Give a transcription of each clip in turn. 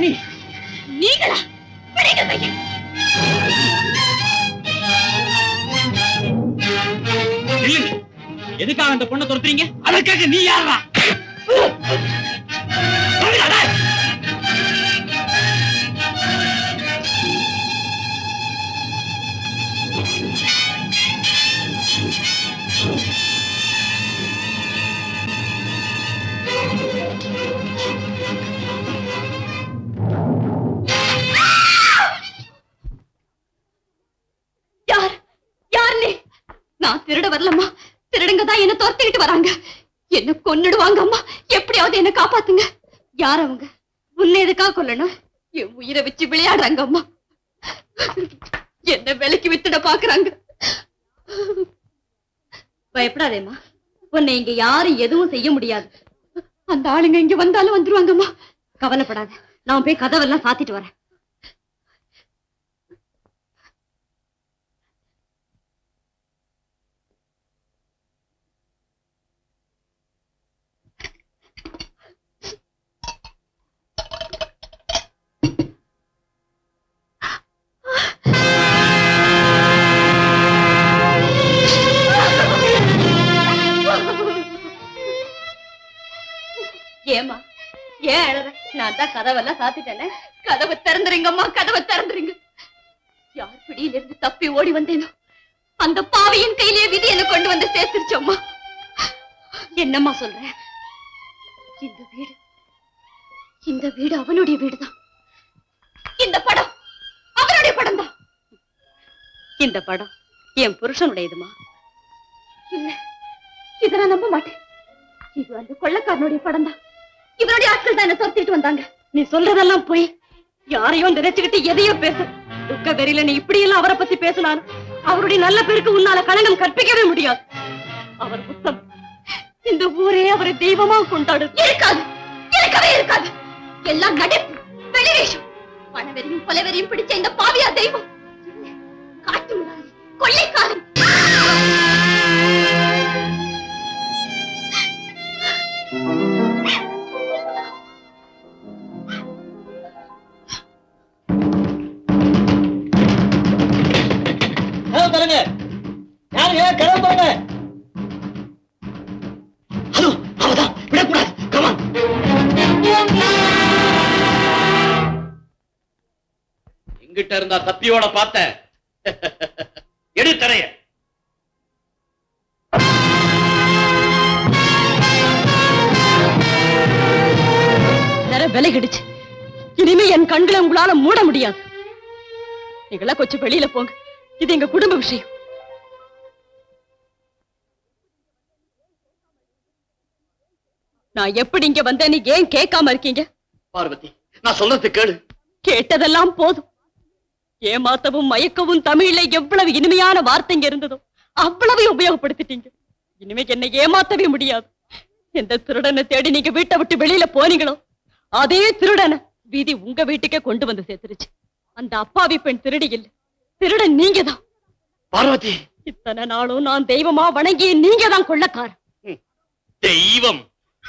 ராணி நீங்களா விடுங்க கையை இல்லைங்க எதுக்காக அந்த பொண்ணை துரத்துறீங்க அதற்காக நீ யாரா யார் யார் நீ நான் திருட வரலம்மா திருடுங்க தான் என்ன துரத்திக்கிட்டு வராங்க என்ன கொன்னுடுவாங்க அம்மா எப்படியாவது என்ன காப்பாத்துங்க யார் அவங்க உன்னை எதுக்காக கொல்லணும் என் உயிரை வச்சு விளையாடுறாங்க அம்மா என்ன விலைக்கு வித்துட பாக்குறாங்க பயப்படாதேம்மா உன்னை இங்க யாரும் எதுவும் செய்ய முடியாது அந்த ஆளுங்க இங்க வந்தாலும் வந்துருவாங்கம்மா கவலைப்படாத நான் போய் கதவெல்லாம் சாத்திட்டு வரேன் ஏமா ஏன் அழற நான் தான் கதவெல்லாம் சாத்திட்டேனே கதவை திறந்துருங்கம்மா கதவை திறந்துருங்க யார் பிடியில இருந்து தப்பி ஓடி வந்தேனோ அந்த பாவியின் கையிலே விதி என்ன கொண்டு வந்து சேர்த்துருச்சோம்மா என்னம்மா சொல்ற இந்த வீடு இந்த வீடு அவனுடைய வீடுதான் இந்த படம் அவனுடைய படம் தான் இந்த படம் என் புருஷனுடையதுமா இல்ல இத நான் நம்ப மாட்டேன் இது அந்த கொள்ளக்காரனுடைய படம் தான் இவனுடைய ஆட்கள் தான் என்ன துரத்திட்டு வந்தாங்க நீ சொல்றதெல்லாம் போய் யாரையும் நினைச்சுக்கிட்டு எதையோ பேசு துக்க வெறியில நீ இப்படி எல்லாம் அவரை பத்தி பேசினாலும் அவருடைய நல்ல பேருக்கு உன்னால களங்கம் கற்பிக்கவே முடியாது அவர் புத்தம் இந்த ஊரே அவரை தெய்வமா கொண்டாடும் இருக்காது இருக்கவே இருக்காது எல்லாம் நடிப்பு வெளிவேஷம் பணவெறியும் கொலைவெறியும் பிடிச்ச இந்த பாவியா தெய்வம் காட்டு முன்னாடி கொள்ளைக்காரன் கதவு தரங்க யாருங்க கதவு தரங்க ஹலோ அவதான் விடக்கூடாது கமான் எங்கிட்ட இருந்தா தப்பியோட பார்த்த எடு தரைய வேற விலகிடுச்சு இனிமே என் கண்களை உங்களால மூட முடியாது நீங்களா கொஞ்சம் வெளியில போங்க இது எங்க குடும்ப விஷயம் நான் எப்படி இங்க வந்தேன்னு ஏன் கேட்காம இருக்கீங்க பார்வதி நான் சொல்றது கேளு கேட்டதெல்லாம் போதும் ஏமாத்தவும் மயக்கவும் தமிழ்ல எவ்வளவு இனிமையான வார்த்தைங்க இருந்ததோ அவ்வளவு உபயோகப்படுத்திட்டீங்க இனிமே என்னை ஏமாத்தவே முடியாது எந்த திருடனை தேடி நீங்க வீட்டை விட்டு வெளியில போனீங்களோ அதே திருடனை வீதி உங்க வீட்டுக்கே கொண்டு வந்து சேர்த்துருச்சு அந்த அப்பாவி பெண் திருடி இல்ல திருடன் நீங்க தான் பார்வதி இத்தனை நாளும் நான் தெய்வமா வணங்கிய நீங்க தான் கொள்ளக்காரன் தெய்வம்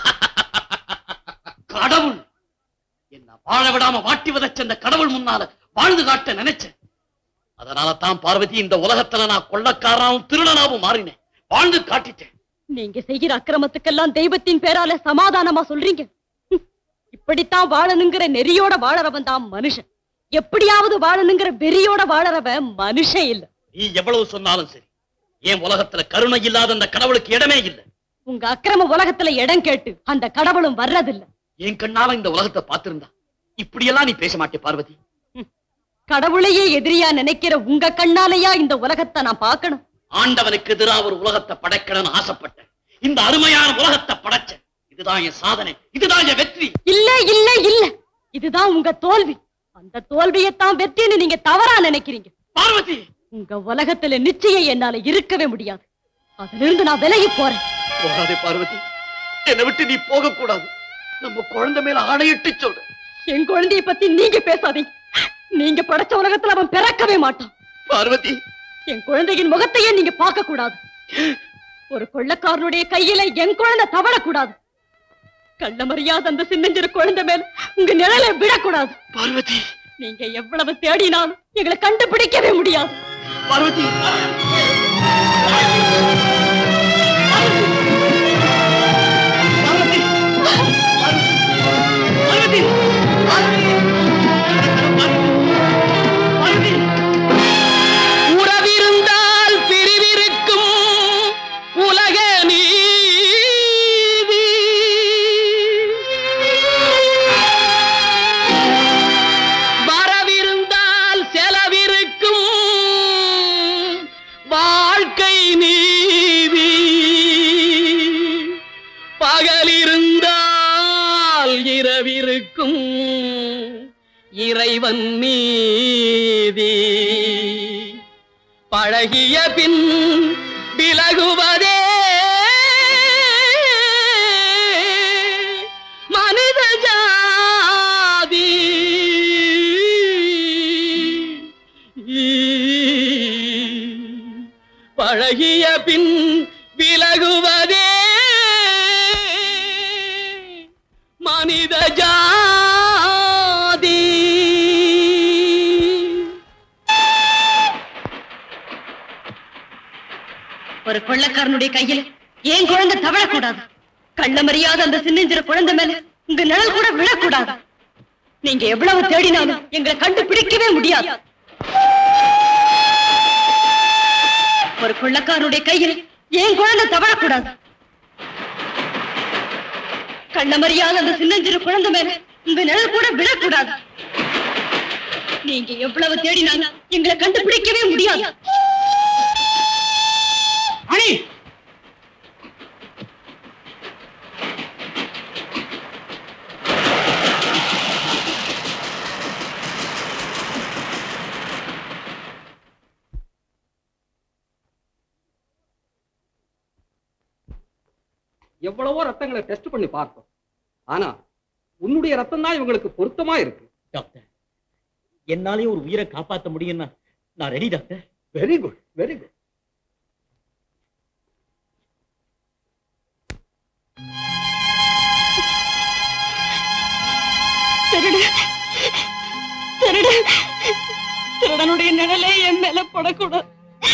கடவுள் என்ன வாழ விடாம வாட்டி வதச்ச அந்த கடவுள் முன்னால வாழ்ந்து காட்ட நினைச்சேன் அதனால தான் பார்வதி இந்த உலகத்துல நான் கொள்ளக்காரனாவும் திருடனாவும் மாறினேன் வாழ்ந்து காட்டிட்டேன் நீங்க செய்கிற அக்கிரமத்துக்கெல்லாம் தெய்வத்தின் பேரால சமாதானமா சொல்றீங்க ஹம், இப்படித்தான் வாழணுங்கிற நெறியோட வாழறவன் தான் மனுஷன் எப்படியாவது வாழணுங்கிற வெறியோட வாழறவன் மனுஷன் இல்ல நீ எவ்வளவு சொன்னாலும் சரி என் உலகத்துல கருணை இல்லாத அந்த கடவுளுக்கு இடமே இல்லை உங்க அக்கிரம உலகத்துல இடம் கேட்டு அந்த கடவுளும் வர்றதில்ல என் கண்ணால இந்த உலகத்தை பார்த்திருந்தா இப்படியெல்லாம் நீ பேச மாட்டே பார்வதி கடவுளையே எதிரியா நினைக்கிற உங்க கண்ணாலையா இந்த உலகத்தை நான் பார்க்கணும் ஆண்டவனுக்கு எதிராக ஒரு உலகத்தை படைக்கணும்னு ஆசைப்பட்டேன் இந்த அருமையான உலகத்தை படைச்சேன் இதுதான் என் சாதனை இதுதான் என் வெற்றி இல்ல இல்ல இல்ல இதுதான் உங்க தோல்வி அந்த தோல்வியைத்தான் வெற்றின்னு நீங்க தவறா நினைக்கிறீங்க பார்வதி உங்க உலகத்துல நிச்சயம் என்னால இருக்கவே முடியாது அதிலிருந்து நான் விலகி போறேன் போகாதே பார்வதி என்னை விட்டு நீ போக கூடாது நம்ம குழந்தை மேல ஆணையிட்டு சொல்லு என் குழந்தைய பத்தி நீங்க பேசாதீங்க நீங்க படைச்ச உலகத்துல அவன் பிறக்கவே மாட்டான் பார்வதி என் குழந்தையின் முகத்தையே நீங்க பார்க்க கூடாது ஒரு கொள்ளக்காரனுடைய கையில என் குழந்தை தவழக்கூடாது கள்ள மரியாத அந்த சின்னஞ்சிறு குழந்தை மேல உங்க நிழலை விடக்கூடாது பார்வதி நீங்க எவ்வளவு தேடினாலும் எங்களை கண்டுபிடிக்கவே முடியாது பார்வதி பார்வதி பார்வதி பார்வதி உறவிருந்தால் பிரிவிருக்கும் உலக நீதி வரவிருந்தால் செலவிருக்கும் வாழ்க்கை நீதி பகலிருந்தால் இரவிருக்கும் இறைவன் நீதி பழகிய பின் விலகுவதே மனித ஜாதி பழகிய பின் விலகுவதே மனித ஜாதி ஒரு கொள்ளக்காரனுடைய கையில ஏன் குழந்தை தவழக்கூடாது கள்ள மரியாத அந்த சின்னஞ்சிற குழந்தை மேல உங்க நிழல் கூட விழக்கூடாது நீங்க எவ்வளவு தேடினாலும் எங்களை கண்டுபிடிக்கவே முடியாது ஒரு கொள்ளக்காரனுடைய கையில ஏன் குழந்தை தவழக்கூடாது கள்ள மரியாத அந்த சின்னஞ்சிறு குழந்தை மேல உங்க நிழல் கூட விழக்கூடாது நீங்க எவ்வளவு தேடினாலும் எங்களை கண்டுபிடிக்கவே முடியாது அணி எவ்வளவோ ரத்தங்களை டெஸ்ட் பண்ணி பார்த்தோம் ஆனா உன்னுடைய ரத்தம் தான் இவங்களுக்கு பொருத்தமா இருக்கு டாக்டர் என்னாலே ஒரு உயிரை காப்பாத்த முடியும்னா நான் ready doctor very good very good திருடு திருடு திருடனுடைய நிழலே என் மேல படக்கூடாது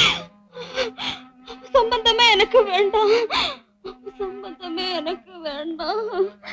சம்பந்தமே எனக்கு வேண்டாம் சம்பந்தமே எனக்கு வேண்டாம்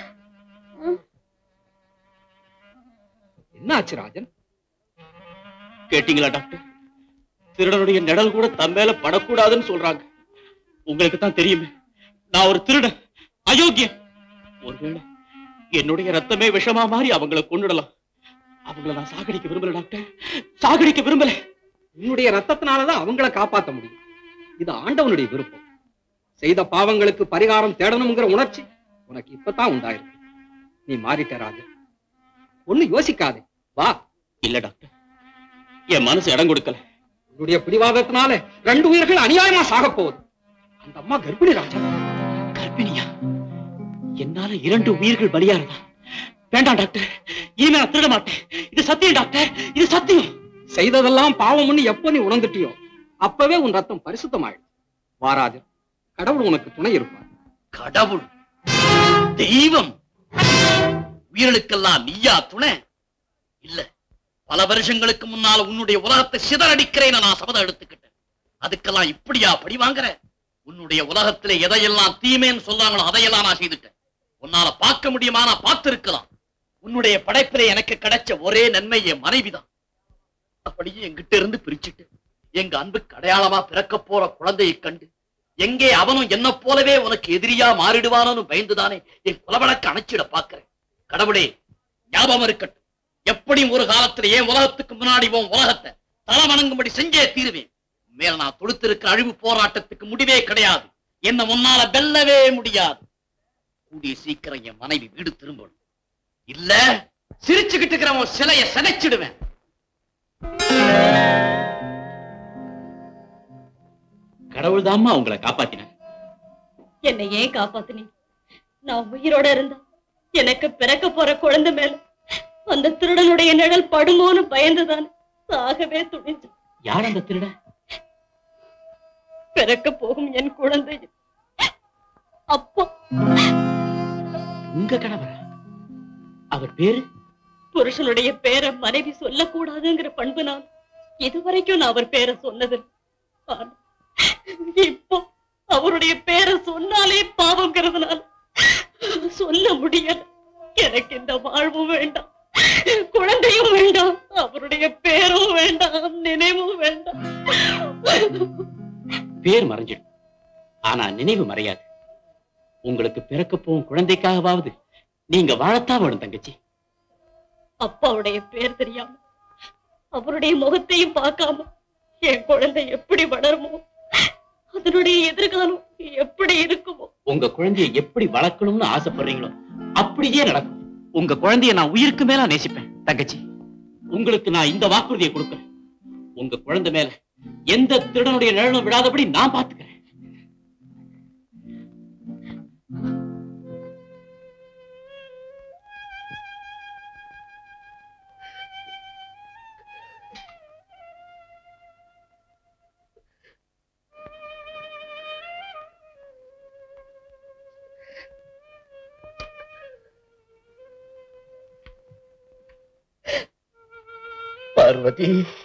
என்ன ஆச்சு ராஜன் கேட்டீங்களா டாக்டர் திருடனுடைய நிழல் கூட தன் மேல படக்கூடாதுன்னு சொல்றாங்க உங்களுக்கு தான் தெரியுமே நான் ஒரு திருடன் அயோக்கியன் ஒருவேளை என்னுடைய ரத்தமே விஷமா மாறி அவங்கள கொன்னுடலாம் அவங்கள நான் சாகடிக்க விரும்பல டாக்டர் சாகடிக்க விரும்பல உன்னுடைய ரத்தத்தினாலதான் அவங்கள காப்பாத்த முடியும் இது ஆண்டவனுடைய விருப்பம் செய்த பாவங்களுக்கு பரிகாரம் தேடணுங்கிற உணர்ச்சி உனக்கு இப்பதான் உண்டாயிருக்கு நீ மாறிட்ட ராஜன் ஒண்ணு யோசிக்காதே வா இல்ல டாக்டர் என் மனசு இடம் கொடுக்கல உன்னுடைய பிடிவாதத்தினால ரெண்டு உயிர்கள் அநியாயமா சாகப் போகுது அந்த அம்மா கர்ப்பிணி ராஜன் கர்ப்பிணியா என்னால இரண்டு உயிர்கள் பலியாறதா வேண்டாம் டாக்டர் இனிமே நான் திருட மாட்டேன் இது சத்தியம் டாக்டர் இது சத்தியம் செய்ததெல்லாம் பாவம்னு எப்ப நீ உணர்ந்துட்டியோ அப்பவே உன் ரத்தம் பரிசுத்தமாயிடும் வாராஜன் கடவுள் உனக்கு துணை இருப்பார் கடவுள் தெய்வம் உயிர்களுக்கெல்லாம் நீயா துணை இல்ல பல வருஷங்களுக்கு முன்னால உன்னுடைய உலகத்தை சிதறடிக்கிறேன்னு நான் சபதம் எடுத்துக்கிட்டேன் அதுக்கெல்லாம் இப்படியா படி வாங்குற உன்னுடைய உலகத்திலே எதையெல்லாம் தீமைன்னு சொல்லாங்களோ அதையெல்லாம் நான் செய்துட்டேன் உன்னால பார்க்க முடியுமா நான் பார்த்திருக்கலாம் உன்னுடைய படைப்பிலே எனக்கு கிடைச்ச ஒரே நன்மை என் மனைவிதான் அப்படியே என்கிட்ட இருந்து பிரிச்சுட்டு எங்க அன்புக்கு அடையாளமா பிறக்க போற குழந்தையை கண்டு எங்கே அவனும் என்ன போலவே உனக்கு எதிரியா மாறிடுவானோன்னு பயந்துதானே என் குலவழக்கு அணைச்சிட பாக்குறேன் கடவுளே ஞாபகம் இருக்கட்டும் எப்படியும் ஒரு காலத்துல என் உலகத்துக்கு முன்னாடி உன் உலகத்தை தலை வணங்கும்படி செஞ்சே தீருவேன் மேல நான் தொடுத்திருக்கிற அழிவு போராட்டத்துக்கு முடிவே கிடையாது என்ன முன்னால வெல்லவே முடியாது கூடிய சீக்கிரம் என் மனைவி வீடு திரும்பணும் இல்ல சிரிச்சுக்கிட்டு இருக்கிறவன் சிலைய சிதைச்சிடுவேன் கடவுள் தாம்மா உங்களை காப்பாத்தினார் என்னை ஏன் காப்பாத்துனீங்க நான் உயிரோட இருந்தா எனக்கு பிறக்க போற குழந்தை மேல அந்த திருடனுடைய நிழல் படுமோன்னு பயந்துதானே சாகவே துணிஞ்சு யார் அந்த திருட பிறக்க போகும் என் குழந்தை அப்பா உங்க கணவரா அவர் பேரு புருஷனுடைய பேரை மனைவி சொல்லக்கூடாதுங்கிற பண்பு நான் இதுவரைக்கும் நான் அவர் பேரை சொன்னது ஆனா, இப்போ அவருடைய பேரை சொன்னாலே பாவங்கிறதுனால சொல்ல முடியல எனக்கு இந்த வாழ்வும் வேண்டாம் குழந்தையும் வேண்டாம் அவருடைய பேரும் வேண்டாம் நினைவும் வேண்டாம் பேர் மறைஞ்சிடும் ஆனா நினைவு மறையாது உங்களுக்கு பிறக்க போகும் குழந்தைக்காகவாவது நீங்க வாழத்தான் வேணும் தங்கச்சி அப்பாவுடைய பேர் தெரியாம அவருடைய முகத்தையும் பார்க்காம என் குழந்தை எப்படி வளருமோ அதனுடைய எதிர்காலம் எப்படி இருக்குமோ உங்க குழந்தையை எப்படி வளர்க்கணும்னு ஆசைப்படுறீங்களோ அப்படியே நடக்கும் உங்க குழந்தைய நான் உயிருக்கு மேல நேசிப்பேன் தங்கச்சி உங்களுக்கு நான் இந்த வாக்குறுதியை கொடுக்கிறேன் உங்க குழந்தை மேல எந்த திருடனுடைய நிழலும் விடாதபடி நான் பாத்துக்கிறேன் பார்வதி